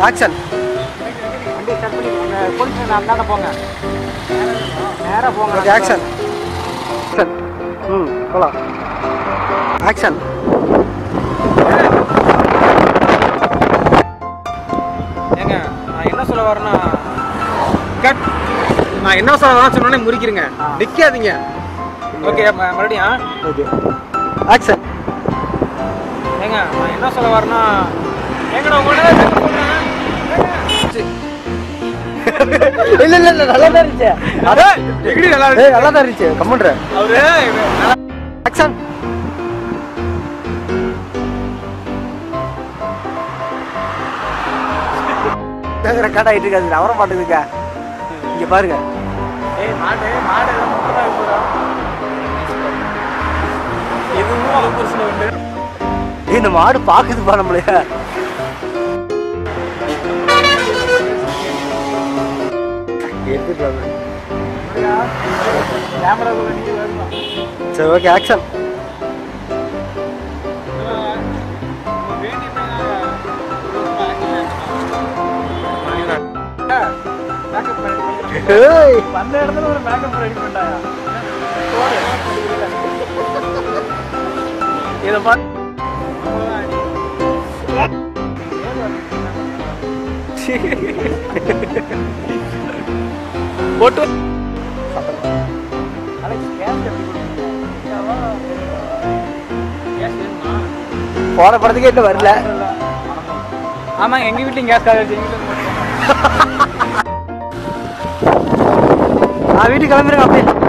Action வண்டி start பண்ணி police அந்தாண்ட போங்க நேராக போங்க ஓகே ஆக்ஷன் ஆக்ஷன் ம் போகலாம் ஆக்ஷன் ஏங்க நான் என்ன சொல்ல வரேன்னா கட் நான் என்ன சொல்ல வரேன்னு சொன்னோன்னே முறிக்கிறீங்க நிக்காதீங்க ஓகே ம- மறுபடியும் ஓகே ஆக்ஷன் ஏங்க நான் என்ன சொல்ல வரேன்னா ஏங்க நான் உங்கள்கிட்ட இல்ல இல்ல இல்ல நல்லா தான் இருந்துச்சு அதான் எங்கடி நல்லா இருக்கு ஏய் நல்லா தான் இருந்துச்சு கம்முன்ற அவரு நல்லா ஆக்ஷன் ரெக்கார்ட் ஆகிட்டு இருக்காது அவர மாட்டேங்குதுக்கா இங்க பாருங்க ஏய் மாடு மாடு எல்லாம் முப்பதாக போகிறா இதுவும் அது பிரச்சனை உண்டு ஏய், இந்த மாடு பாக்குதுப்பா நம்மளைய எடுத்துட்டு வாங்க. கேமராக்குள்ள நீங்க வரணும் சரி ஓகே ஆக்ஷன் ஏய் வந்த இடத்துல ஒரு மேக்கப் ரெடி பண்ணாயா இதை பார்த்து போட்டு போன படத்துக்கே இன்னும் வரல ஆமா எங்க வீட்லயும் கேஸ் காலேஜ் எங்க வீட்டுல நான் வீட்டுக்கு கிளம்பிருங்க அப்படியே